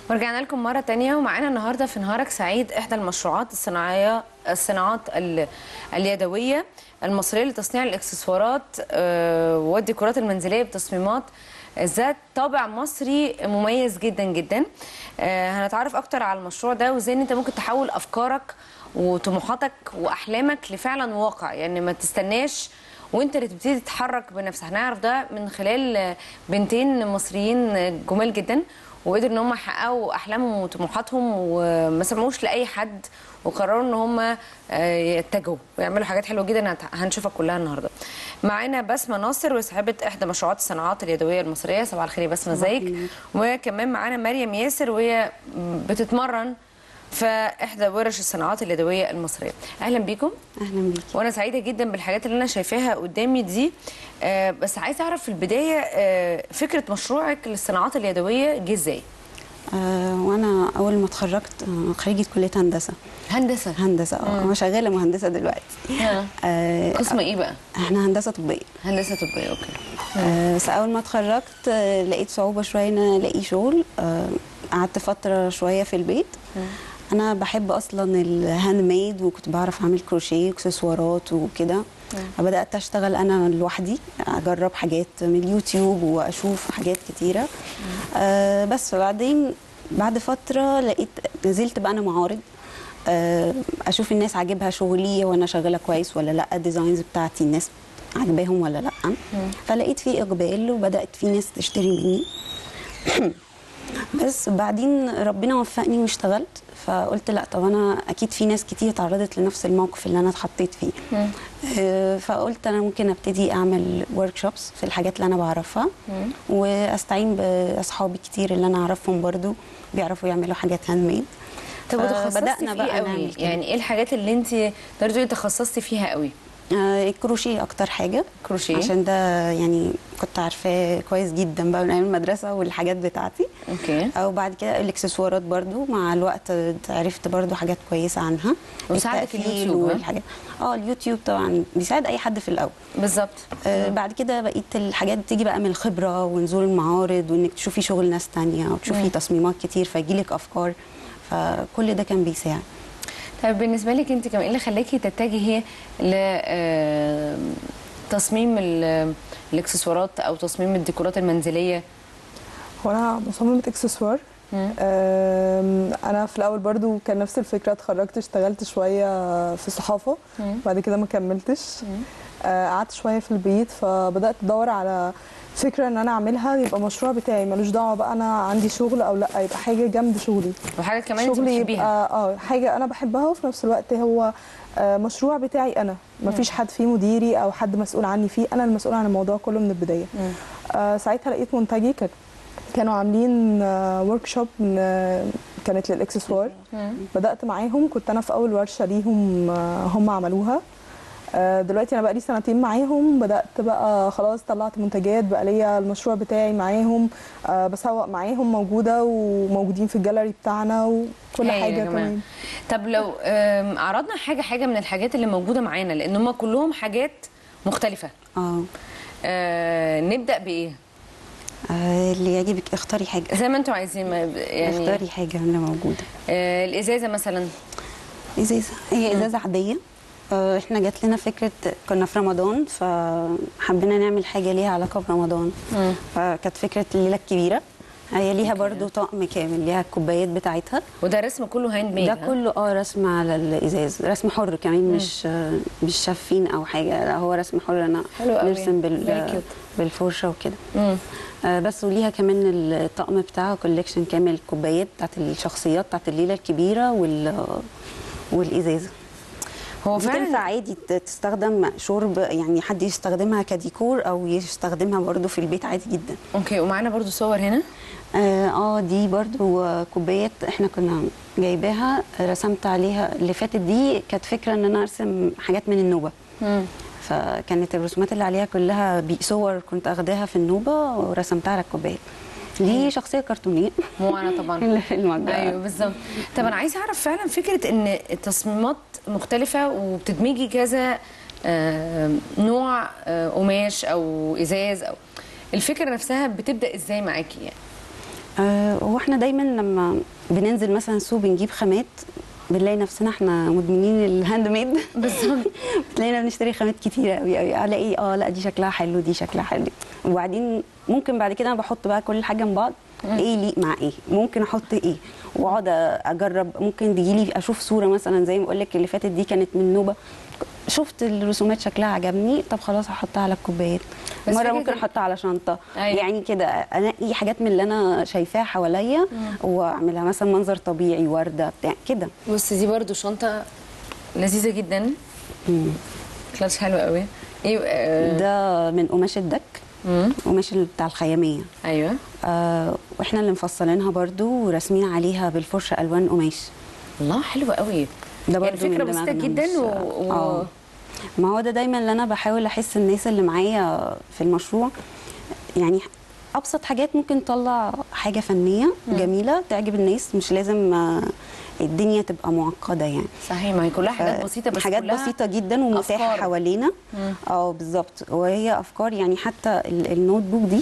ورجعنا لكم مرة تانية ومعانا النهاردة في نهارك سعيد إحدى المشروعات الصناعية الصناعات ال- اليدوية المصرية لتصنيع الإكسسوارات آه، والديكورات المنزلية بتصميمات ذات طابع مصري مميز جدا جدا آه، هنتعرف أكتر على المشروع ده وإزاي إن أنت ممكن تحول أفكارك وطموحاتك وأحلامك لفعلا واقع يعني ما تستناش وانت اللي تبتدي تتحرك بنفسك هنعرف ده من خلال بنتين مصريين جمال جدا وقدروا ان هم يحققوا احلامهم وطموحاتهم وما سمعوش لاي حد وقرروا ان هم آه، يتجهوا ويعملوا حاجات حلوه جدا هت- هنشوفها كلها النهارده. معانا بسمه ناصر وصاحبه احدى مشروعات الصناعات اليدويه المصريه صباح الخير يا بسمه ازيك؟ وكمان معانا مريم ياسر وهي بتتمرن في احدى ورش الصناعات اليدويه المصريه. اهلا بيكم. اهلا بيكي وانا سعيده جدا بالحاجات اللي انا شايفاها قدامي دي آه بس عايزه اعرف في البدايه آه فكره مشروعك للصناعات اليدويه جه ازاي آه وانا اول ما اتخرجت آه خريجه كليه هندسه هندسه هندسه اه انا شغاله مهندسه دلوقتي ها. آه قسم ايه بقى احنا هندسه طبيه هندسه طبيه اوكي آه بس اول ما اتخرجت آه لقيت صعوبه شويه ان انا الاقي شغل آه قعدت فتره شويه في البيت انا بحب اصلا الهاند ميد وكنت بعرف اعمل كروشيه واكسسوارات وكده فبدات اشتغل انا لوحدي اجرب حاجات من اليوتيوب واشوف حاجات كتيره آه بس فبعدين بعد فتره لقيت نزلت بقى انا معارض آه اشوف الناس عاجبها شغلي وانا شغاله كويس ولا لا الديزاينز بتاعتي الناس عاجباهم ولا لا فلقيت في اقبال وبدات في ناس تشتري مني بس بعدين ربنا وفقني واشتغلت فقلت لا طب انا اكيد في ناس كتير اتعرضت لنفس الموقف اللي انا اتحطيت فيه آه، فقلت انا ممكن ابتدي اعمل ورك شوبس في الحاجات اللي انا بعرفها واستعين باصحابي كتير اللي انا اعرفهم برضو بيعرفوا يعملوا حاجات هاند ميد طب وتخصصتي فبدأنا فيه بقى قوي نعمل كده. يعني ايه الحاجات اللي انت تقدري تقولي تخصصتي فيها قوي آه، الكروشيه اكتر حاجه كروشيه. عشان ده يعني كنت عارفاه كويس جدا بقى من ايام المدرسه والحاجات بتاعتي اوكي او بعد كده الاكسسوارات برضو مع الوقت عرفت برضو حاجات كويسه عنها وساعدك التقفيل اليوتيوب، ها؟ والحاجات اه اليوتيوب طبعا بيساعد اي حد في الاول بالظبط آه بعد كده بقيت الحاجات بتيجي بقى من الخبره ونزول المعارض وانك تشوفي شغل ناس تانية وتشوفي تصميمات كتير فيجيلك افكار فكل ده كان بيساعد طيب بالنسبه لك انت كمان ايه اللي خلاكي تتجهي ل آه، تصميم ال- الاكسسوارات او تصميم الديكورات المنزليه هو انا مصممه اكسسوار مم. أم، انا في الاول برضو كان نفس الفكره اتخرجت اشتغلت شويه في الصحافه مم. بعد كده ما كملتش آه، قعدت شويه في البيت فبدات ادور على فكره ان انا اعملها يبقى مشروع بتاعي ملوش دعوه بقى انا عندي شغل او لا يبقى حاجه جنب شغلي وحاجه كمان انت شغلي بتحبيها يبقى اه حاجه انا بحبها وفي نفس الوقت هو آه، مشروع بتاعي انا ما فيش حد فيه مديري او حد مسؤول عني فيه انا المسؤول عن الموضوع كله من البدايه آه ساعتها لقيت منتجي كان كانوا عاملين ورك شوب كانت للاكسسوار مم. بدات معاهم كنت انا في اول ورشه ليهم آه، هم عملوها آه، دلوقتي انا بقى لي سنتين معاهم بدات بقى خلاص طلعت منتجات بقى ليا المشروع بتاعي معاهم آه، بسوق معاهم موجوده وموجودين في الجاليري بتاعنا وكل هايل يا حاجه جماعة. تمام طب لو آم، عرضنا حاجه حاجه من الحاجات اللي موجوده معانا لان هم كلهم حاجات مختلفه اه آه نبدا بايه آه، اللي يعجبك اختاري حاجه زي ما انتم عايزين ما- يعني اختاري حاجه من اللي موجوده آه الازازه مثلا ازازه هي ازازه عاديه آه، احنا جات لنا فكره كنا في رمضان فحبينا نعمل حاجه ليها علاقه برمضان مم. فكانت فكره الليله الكبيره هي ليها برضو طقم كامل ليها الكوبايات بتاعتها وده رسم كله هاند ميد ده ها؟ كله اه رسم على الازاز رسم حر كمان مش آه، مش شافين او حاجه لا هو رسم حر انا حلو قوي. نرسم Very بال cute. بالفرشه وكده مم. آه، بس وليها كمان الطقم بتاعها كوليكشن كامل الكوبايات بتاعت الشخصيات بتاعت الليله الكبيره وال والازازه هو دي تنفع فعلا عادي ت- تستخدم شرب يعني حد يستخدمها كديكور او يستخدمها برضو في البيت عادي جدا اوكي ومعانا برضو صور هنا اه آه، دي برضو آه، كوبايات احنا كنا جايباها رسمت عليها اللي فاتت دي كانت فكره ان انا ارسم حاجات من النوبه مم. فكانت الرسومات اللي عليها كلها بي- صور كنت اخداها في النوبه ورسمتها على الكوبايات دي شخصيه كرتونيه مو انا طبعا اللي في المجال ايوه بالظبط طب انا عايزه اعرف فعلا فكره ان التصميمات مختلفه وبتدمجي كذا آه، نوع آه، قماش او ازاز او الفكره نفسها بتبدا ازاي معاكي يعني آه، هو احنا دايما لما بننزل مثلا سوق بنجيب خامات بنلاقي نفسنا احنا مدمنين الهاند ميد بالظبط بتلاقينا بنشتري خامات كتيره قوي قوي الاقي اه لا دي شكلها حلو دي شكلها حلو وبعدين ممكن بعد كده انا بحط بقى كل حاجه من بعض ايه يليق مع ايه ممكن احط ايه واقعد اجرب ممكن تجيلي اشوف صوره مثلا زي ما اقول لك اللي فاتت دي كانت من نوبه شفت الرسومات شكلها عجبني طب خلاص هحطها على الكوبايات بس مره فكرة ممكن ال- احطها على شنطه أيوة. يعني كده انقي حاجات من اللي انا شايفاها حواليا واعملها مثلا منظر طبيعي ورده بتاع كده بص دي برضو شنطه لذيذه جدا كلاش حلو قوي ايه آه، ده من قماش الدك مم. قماش بتاع الخياميه ايوه آه واحنا اللي مفصلينها برضو وراسمين عليها بالفرشه الوان قماش الله حلو قوي ده يعني برضو من فكره بسيطه دماغنا جدا مش- و... و... آه. ما هو ده دايما اللي انا بحاول احس الناس اللي معايا في المشروع يعني ابسط حاجات ممكن تطلع حاجه فنيه جميله تعجب الناس مش لازم آه، الدنيا تبقى معقده يعني صحيح ما هي كلها حاجات بسيطه بس حاجات كلها بسيطه جدا ومتاحه أفكار. حوالينا اه بالظبط وهي افكار يعني حتى ال- النوت بوك دي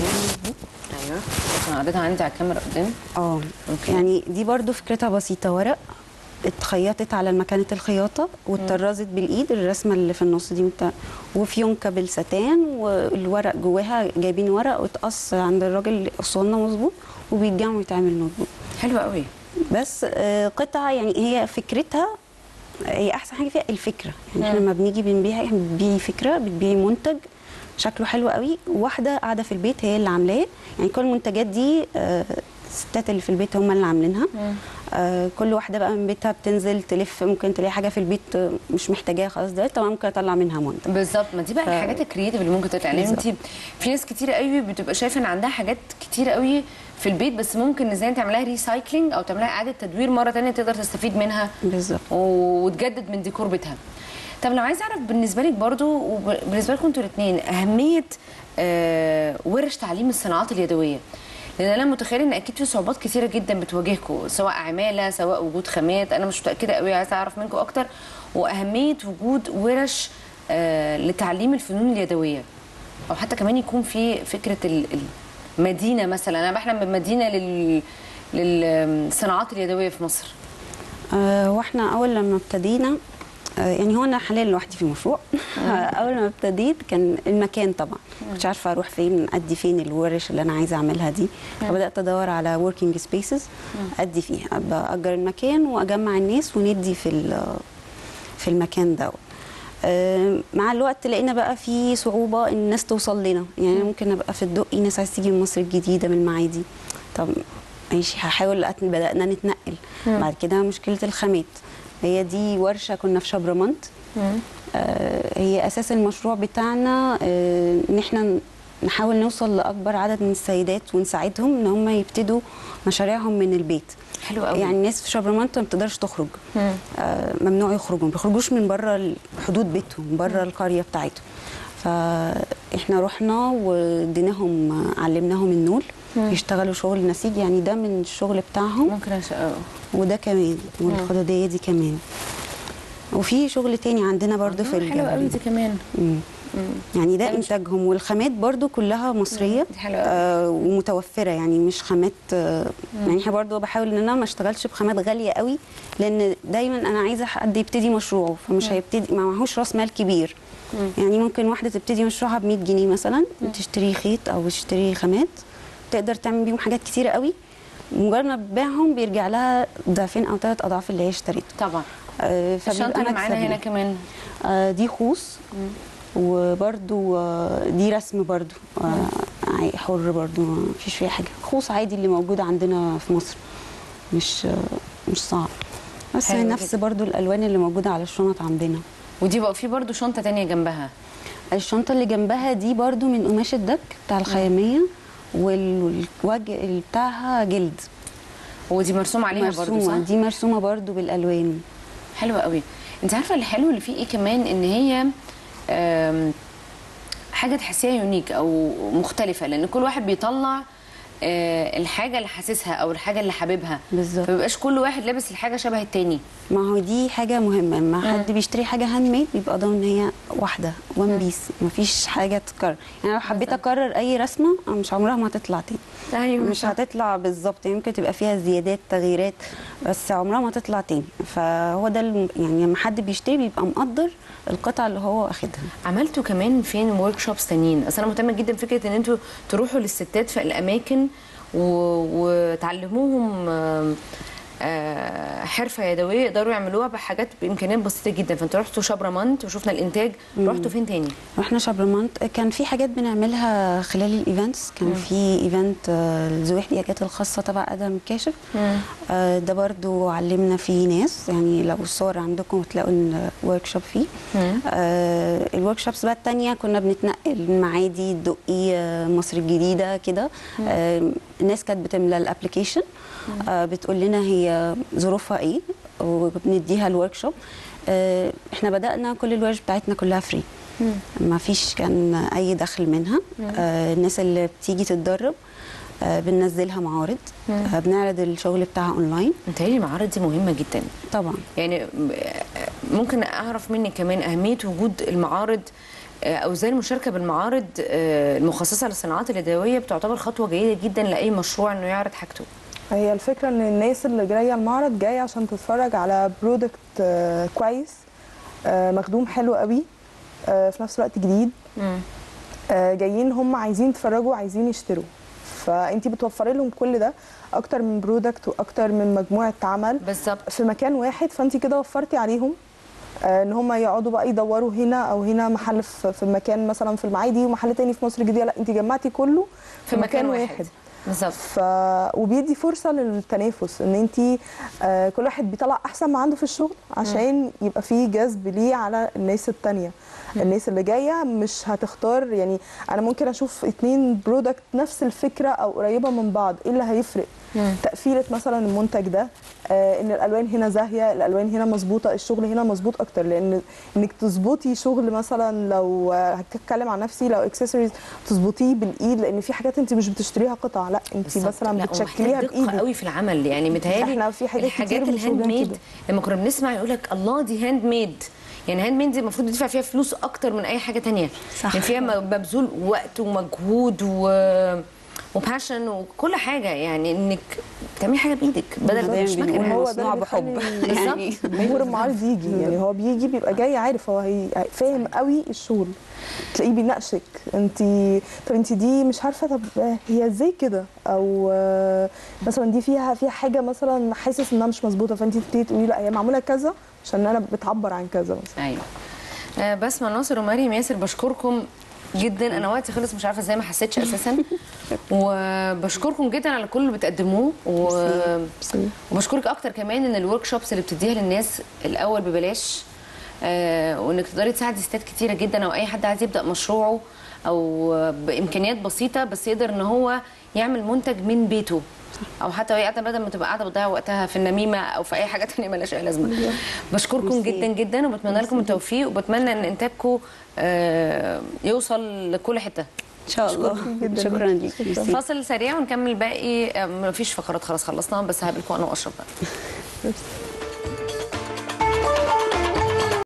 ايوه انا قريتها عندي على الكاميرا قدام اه أوكي. يعني دي برضو فكرتها بسيطه ورق اتخيطت على مكانة الخياطة واتطرزت بالإيد الرسمة اللي في النص دي مت... وفيونكة بالستان والورق جواها جايبين ورق واتقص عند الراجل قصولنا مظبوط وبيتجمع ويتعمل نوت بوك حلو قوي بس آه، قطعة يعني هي فكرتها هي أحسن حاجة فيها الفكرة يعني احنا لما بنيجي بنبيع احنا بتبيعي فكرة بتبيعي منتج شكله حلو قوي واحدة قاعدة في البيت هي اللي عاملاه يعني كل المنتجات دي آه، الستات اللي في البيت هم اللي عاملينها آه كل واحده بقى من بيتها بتنزل تلف ممكن تلاقي حاجه في البيت آه، مش محتاجاها خلاص دلوقتي طبعا ممكن اطلع منها منتج بالظبط ما دي بقى ف- الحاجات الكرييتيف اللي ممكن تطلع لان انت بالظبط. في ناس كتير قوي بتبقى شايفه ان عندها حاجات كتير قوي في البيت بس ممكن ازاي تعملها ريسايكلينج او تعملها اعاده تدوير مره تانية تقدر تستفيد منها بالظبط وتجدد من ديكور بيتها طب لو عايز اعرف بالنسبه لك برضو وبالنسبه لكم انتوا الاثنين اهميه آه ورش تعليم الصناعات اليدويه لان انا متخيله ان اكيد في صعوبات كثيره جدا بتواجهكم سواء عماله سواء وجود خامات انا مش متاكده قوي عايزه اعرف منكم اكتر واهميه وجود ورش آه لتعليم الفنون اليدويه او حتى كمان يكون في فكره ال- المدينه مثلا انا بحلم بمدينه لل للصناعات اليدويه في مصر آه واحنا اول لما ابتدينا آه يعني هو انا حاليا لوحدي في المشروع اول ما ابتديت كان المكان طبعا كنتش عارفه اروح فين ادي فين الورش اللي انا عايزه اعملها دي فبدات ادور على وركينج سبيسز ادي فيها باجر المكان واجمع الناس وندي في ال- في المكان دوت آه، مع الوقت لقينا بقى في صعوبه ان الناس توصل لنا يعني ممكن ابقى في الدقي ناس عايز تيجي من مصر الجديده من المعادي طب ماشي هحاول أت- بدانا نتنقل بعد كده مشكله الخامات هي دي ورشه كنا في شبرمنت آه، هي اساس المشروع بتاعنا آه، ان احنا نحاول نوصل لاكبر عدد من السيدات ونساعدهم ان هم يبتدوا مشاريعهم من البيت حلو قوي يعني الناس في شبرمنت ما بتقدرش تخرج آه ممنوع يخرجوا ما بيخرجوش من بره حدود بيتهم بره القريه بتاعتهم فاحنا رحنا واديناهم علمناهم النول يشتغلوا شغل نسيج يعني ده من الشغل بتاعهم ممكن أش... آه. وده كمان والخدوديه دي كمان وفي شغل تاني عندنا برضو في حلو قوي الجبل دي كمان مم. يعني ده ده مش- انتاجهم والخامات برضو كلها مصريه دي حلوة أوي. آه ومتوفره يعني مش خامات آه يعني احنا برضو بحاول ان انا ما اشتغلش بخامات غاليه قوي لان دايما انا عايزه حد يبتدي مشروعه فمش هيبتدي ما معهوش راس مال كبير يعني ممكن واحده تبتدي مشروعها ب 100 جنيه مثلا تشتري خيط او تشتري خامات تقدر تعمل بيهم حاجات كتيره قوي مجرد ما بتبيعهم بيرجع لها ضعفين او ثلاث اضعاف اللي هي اشتريته طبعا آه، فبيبقى الشنطه اللي معانا مكسب هنا ليه. كمان آه، دي خوص وبرده دي رسم برضو آه، عي- حر برضو ما فيش فيها حاجه خوص عادي اللي موجود عندنا في مصر مش آه، مش صعب بس حلو نفس جدا. برضو الالوان اللي موجوده على الشنط عندنا ودي بقى في برضو شنطه تانية جنبها الشنطه اللي جنبها دي برضو من قماش الدك بتاع الخياميه والوجه اللي بتاعها جلد ودي مرسوم عليها برضو مرسومه صح دي مرسومه برضو بالالوان حلوه قوي انت عارفه الحلو اللي فيه ايه كمان ان هي آم، حاجه تحسيها يونيك او مختلفه لان كل واحد بيطلع آه، الحاجه اللي حاسسها او الحاجه اللي حاببها بالظبط. فمبيبقاش كل واحد لابس الحاجه شبه التاني ما هو دي حاجة مهمة لما حد بيشتري حاجة هاند ميد بيبقى ضامن ان هي واحده وان بيس مفيش حاجه تتكرر يعني لو حبيت بالظبط. اكرر اي رسمه مش عمرها ما هتطلع تاني ايوه مش هتطلع بالظبط يمكن تبقى فيها زيادات تغييرات بس عمرها ما تطلع تاني فهو ده الم- يعني لما حد بيشتري بيبقى مقدر القطعه اللي هو واخدها عملتوا كمان فين ورك شوبس تانيين اصل انا مهتمه جدا بفكره ان انتوا تروحوا للستات في الاماكن و... وتعلموهم آم، آه، حرفه يدويه يقدروا يعملوها بحاجات بامكانيات بسيطه جدا فانتوا رحتوا شبرمنت وشفنا الانتاج رحتوا فين تاني واحنا شبرمنت كان في حاجات بنعملها خلال الايفنتس كان في ايفنت آه، ذوي الاحتياجات الخاصه تبع ادم كاشف آه، ده برضو علمنا فيه ناس يعني لو الصور عندكم هتلاقوا الورك شوب فيه الورك شوبس بقى التانية كنا بنتنقل من معادي الدقي آه، مصر الجديدة كده آه، الناس كانت بتملى الابلكيشن بتقول لنا هي ظروفها ايه وبنديها الورك شوب آه، احنا بدأنا كل الورش بتاعتنا كلها فري ما فيش كان اي دخل منها آه، الناس اللي بتيجي تتدرب آه، بننزلها معارض آه، بنعرض الشغل بتاعها اونلاين متهيألي المعارض دي مهمه جدا طبعا يعني م- ممكن اعرف منك كمان اهميه وجود المعارض آه، او ازاي المشاركه بالمعارض آه، المخصصه للصناعات اليدويه بتعتبر خطوه جيده جدا لاي مشروع انه يعرض حاجته هي الفكره ان الناس اللي جايه المعرض جايه عشان تتفرج على برودكت كويس آه، مخدوم حلو قوي آه، في نفس الوقت جديد آه، جايين هم عايزين يتفرجوا عايزين يشتروا فانت بتوفري لهم كل ده اكتر من برودكت واكتر من مجموعه عمل بالظبط في مكان واحد فانت كده وفرتي عليهم آه، ان هم يقعدوا بقى يدوروا هنا او هنا محل في في مكان مثلا في المعادي ومحل تاني في مصر الجديده لا انت جمعتي كله في مكان واحد بالظبط ف وبيدي فرصه للتنافس ان انت آه كل واحد بيطلع احسن ما عنده في الشغل عشان يبقى فيه جذب ليه على الناس التانية الناس اللي جايه مش هتختار يعني انا ممكن اشوف اتنين برودكت نفس الفكره او قريبه من بعض ايه اللي هيفرق تقفيله مثلا المنتج ده آه ان الالوان هنا زاهيه الالوان هنا مظبوطه الشغل هنا مظبوط اكتر لان انك تظبطي شغل مثلا لو آه، هتكلم عن نفسي لو اكسسوارز تظبطيه بالايد لان في حاجات انت مش بتشتريها قطع لا انت بالظبط. مثلا لا، بتشكليها ومحتاج دقه بايدك قوي في العمل يعني متهيألي إحنا في حاجات كتير الحاجات بنشوفها الهاند ميد كده. لما كنا بنسمع يقول لك الله دي هاند ميد يعني هاند ميد دي المفروض تدفع فيها فلوس اكتر من اي حاجه تانية صح. يعني فيها مبذول وقت ومجهود و وباشن وكل حاجه يعني انك تعملي حاجه بايدك بدل زي ما مش بنقول مكنه هو ده مصنوع اللي بحب بيخلي- يعني جمهور المعارض يجي يعني هو بيجي بيبقى جاي عارف هو هي فاهم قوي الشغل تلاقيه بيناقشك انت طب انت دي مش عارفه طب هي ازاي كده او آه، مثلا دي فيها فيها حاجه مثلا حاسس انها مش مظبوطه فانت تبتدي تقولي لا هي معموله كذا عشان انا بتعبر عن كذا مثلا ايوه آه، بسمة ناصر ومريم ياسر بشكركم جدا انا وقتي خلص مش عارفه ازاي ما حسيتش اساسا وبشكركم جدا على كل اللي بتقدموه و... وبشكرك اكتر كمان ان الورك شوبس اللي بتديها للناس الاول ببلاش آه وانك تقدري تساعدي ستات كتيره جدا او اي حد عايز يبدا مشروعه او بامكانيات بسيطه بس يقدر ان هو يعمل منتج من بيته او حتى وهي قاعده بدل ما تبقى قاعده بتضيع وقتها في النميمه او في اي حاجه تانية مالهاش اي لازمه بشكركم ميرسي. جدا جدا وبتمنى لكم التوفيق وبتمنى ان انتاجكم آه يوصل لكل حته ان شاء الله جداً. شكرا ليك ميرسي. فاصل سريع ونكمل باقي آه، مفيش فقرات خلاص خلصنا بس هقابلكم انا واشرف بقى